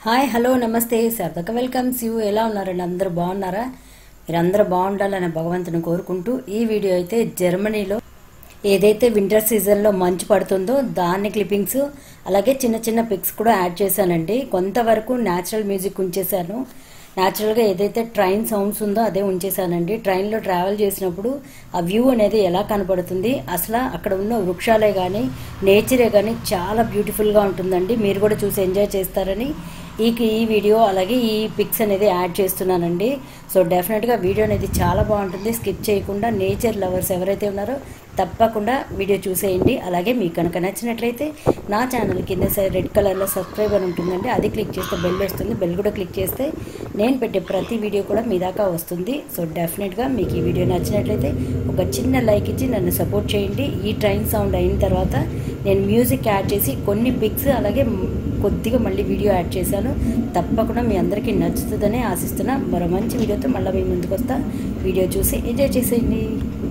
hi hello నమస్తే శారదక welcomes you ఎలా ఉన్నారండి అందరూ బాగున్నారా మీరందరూ బాగుండాలని భగవంతుని కోరుకుంటూ ఈ వీడియో అయితే జర్మనీలో ఏదైతే వింటర్ సీజన్లో మంచు పడుతుందో దాన్ని క్లిప్పింగ్స్ అలాగే చిన్న చిన్న పిక్స్ కూడా యాడ్ చేశానండి కొంతవరకు న్యాచురల్ మ్యూజిక్ ఉంచేశాను న్యాచురల్గా ఏదైతే ట్రైన్ సౌండ్స్ ఉందో అదే ఉంచేశానండి ట్రైన్లో ట్రావెల్ చేసినప్పుడు ఆ వ్యూ అనేది ఎలా కనపడుతుంది అసలు అక్కడ ఉన్న వృక్షాలే కానీ నేచరే కానీ చాలా బ్యూటిఫుల్గా ఉంటుందండి మీరు కూడా చూసి ఎంజాయ్ చేస్తారని ఈ ఈ వీడియో అలాగే ఈ పిక్స్ అనేది యాడ్ చేస్తున్నానండి సో డెఫినెట్గా వీడియో అనేది చాలా బాగుంటుంది స్కిప్ చేయకుండా నేచర్ లవర్స్ ఎవరైతే ఉన్నారో తప్పకుండా వీడియో చూసేయండి అలాగే మీకు కనుక నచ్చినట్లయితే నా ఛానల్ కింద సైడ్ రెడ్ కలర్లో సబ్స్క్రైబ్ అని ఉంటుందండి అది క్లిక్ చేస్తే బెల్ వస్తుంది బెల్ కూడా క్లిక్ చేస్తే నేను పెట్టే ప్రతి వీడియో కూడా మీ దాకా వస్తుంది సో డెఫినెట్గా మీకు ఈ వీడియో నచ్చినట్లయితే ఒక చిన్న లైక్ ఇచ్చి నన్ను సపోర్ట్ చేయండి ఈ ట్రైన్ సౌండ్ అయిన తర్వాత నేను మ్యూజిక్ యాడ్ చేసి కొన్ని పిక్స్ అలాగే కొద్దిగా మళ్ళీ వీడియో యాడ్ చేశాను తప్పకుండా మీ అందరికీ నచ్చుతుందనే ఆశిస్తున్నా మరో మంచి వీడియోతో మళ్ళీ మీ ముందుకు వస్తా వీడియో చూసి ఎంజాయ్ చేసేయండి